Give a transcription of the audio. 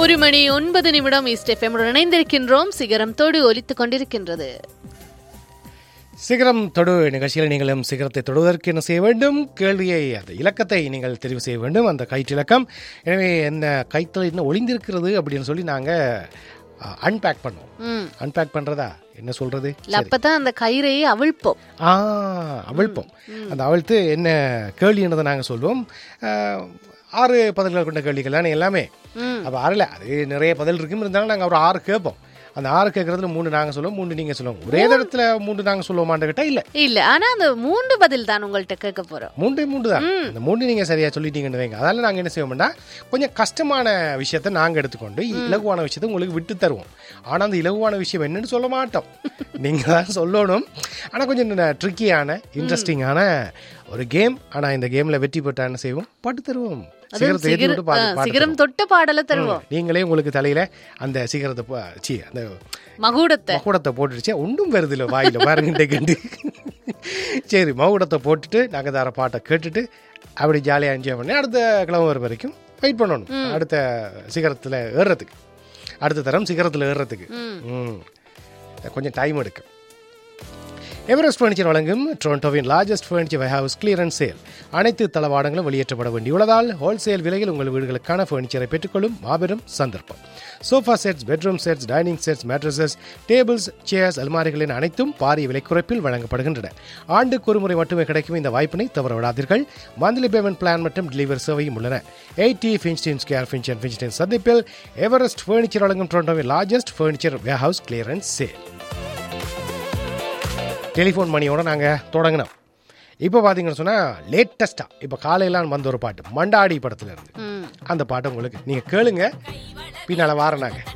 ஒரு மணி ஒன்பது நிமிடம் ஈஸ்ட் எஃப்எம் இணைந்திருக்கின்றோம் சிகரம் தொடு ஒலித்துக் கொண்டிருக்கின்றது சிகரம் தொடு நிகழ்ச்சியில் நீங்களும் சிகரத்தை தொடுவதற்கு என்ன செய்ய வேண்டும் கேள்வியை அந்த இலக்கத்தை நீங்கள் தெரிவு செய்ய வேண்டும் அந்த கயிற்றிலக்கம் எனவே என்ன கைத்தில் என்ன ஒளிந்திருக்கிறது அப்படின்னு சொல்லி நாங்கள் அன்பேக் பண்ணுவோம் ம் அன்பேக் பண்ணுறதா என்ன சொல்கிறது இல்ல, அப்பதான் அந்த கயிறையை அவிழ்ப்போம் ஆ அவிழ்ப்போம் அந்த அவிழ்த்து என்ன கேள்வி என்னதை நாங்கள் சொல்லுவோம் ஆ, ஆறு பதில்கள் கொண்ட கேள்விகள் தானே எல்லாமே ம். அப்போ ஆறில் அது நிறைய பதில் இருக்கும் இருந்தாலும் நாங்கள் ஒரு ஆறு கேட்போம் அந்த ஆறு கேட்கறதுல மூணு நாங்கள் சொல்லுவோம் மூணு நீங்கள் சொல்லுவோம் ஒரே இடத்துல மூன்று நாங்கள் சொல்லுவோமான்னு கேட்டால் இல்லை இல்ல ஆனா அந்த மூன்று பதில் தான் உங்கள்ட்ட கேட்க போறோம் மூன்று மூன்று தான் அந்த மூன்று நீங்கள் சரியாக சொல்லிட்டீங்கன்னு வைங்க அதனால நாங்கள் என்ன செய்வோம்னா கொஞ்சம் கஷ்டமான விஷயத்தை நாங்கள் எடுத்துக்கொண்டு இலகுவான விஷயத்தை உங்களுக்கு விட்டு தருவோம் ஆனால் அந்த இலகுவான விஷயம் என்னன்னு சொல்ல மாட்டோம் நீங்கள் தான் சொல்லணும் ஆனால் கொஞ்சம் ட்ரிக்கியான இன்ட்ரெஸ்டிங்கான ஒரு கேம் ஆனால் இந்த கேமில் வெற்றி பெற்றா என்ன செய்வோம் பாட்டு தருவோம் சிகரத்தை ஏற்றி விட்டு பாட்டு ஆ, பாட்டு சிகரம் தொட்ட பாடல தருவோம் நீங்களே உங்களுக்கு தலையில அந்த சிகரத்தை போ- சீ அந்த மகுடத்தை மகுடத்தை போட்டுடுச்சு ஒன்றும் வருது இல்லை வாயில பாருங்க இன்றைக்கு சரி மகுடத்தை போட்டுட்டு நாங்கள் தர பாட்டை கேட்டுட்டு அப்படி ஜாலியாக என்ஜாய் பண்ணி அடுத்த கிழமை வர வரைக்கும் வெயிட் பண்ணணும் அடுத்த சிகரத்தில் ஏறுறதுக்கு அடுத்த தரம் சிகரத்தில் ஏறுறதுக்கு ம் கொஞ்சம் டைம் எடுக்கும் எவரெஸ்ட் ஃபர்னிச்சர் வழங்கும் டொரண்டோவின் largest furniture house clearance sale அனைத்து தளவாடங்களும் வெளியேற்றப்பட வேண்டியுள்ளதால் ஹோல்சேல் விலையில் உங்கள் வீடுகளுக்கான ஃபர்னிச்சரை பெற்றுக்கொள்ளும் மாபெரும் சந்தர்ப்பம் sofa sets bedroom sets dining sets mattresses tables chairs அல்மாரிகளின் அனைத்தும் பாரிய விலை குறைப்பில் வழங்கப்படுகின்றன ஆண்டுக்கு ஒரு முறை மட்டுமே கிடைக்கும் இந்த வாய்ப்பினை தவறவிடாதீர்கள் மந்த்லி பேமெண்ட் பிளான் மற்றும் டெலிவரி சேவையும் உள்ளன எயிட்டி ஃபின்ஸ்டின் ஸ்கேர் ஃபின்ச்சன் ஃபின்ஸ்டின் சந்திப்பில் எவரெஸ்ட் ஃபர்னிச்சர் வழங்கும் டொரண்டோவின் largest furniture house clearance sale telephone மணியோட நாங்கள் தொடங்கினோம் இப்போ பார்த்தீங்கன்னு சொன்னால் லேட்டஸ்ட்டாக இப்போ காலையிலாம் வந்த ஒரு பாட்டு மண்டாடி படத்துல இருந்து ம் அந்த பாட்டை உங்களுக்கு நீங்கள் கேளுங்க பின்னால் வாரம் நாங்கள்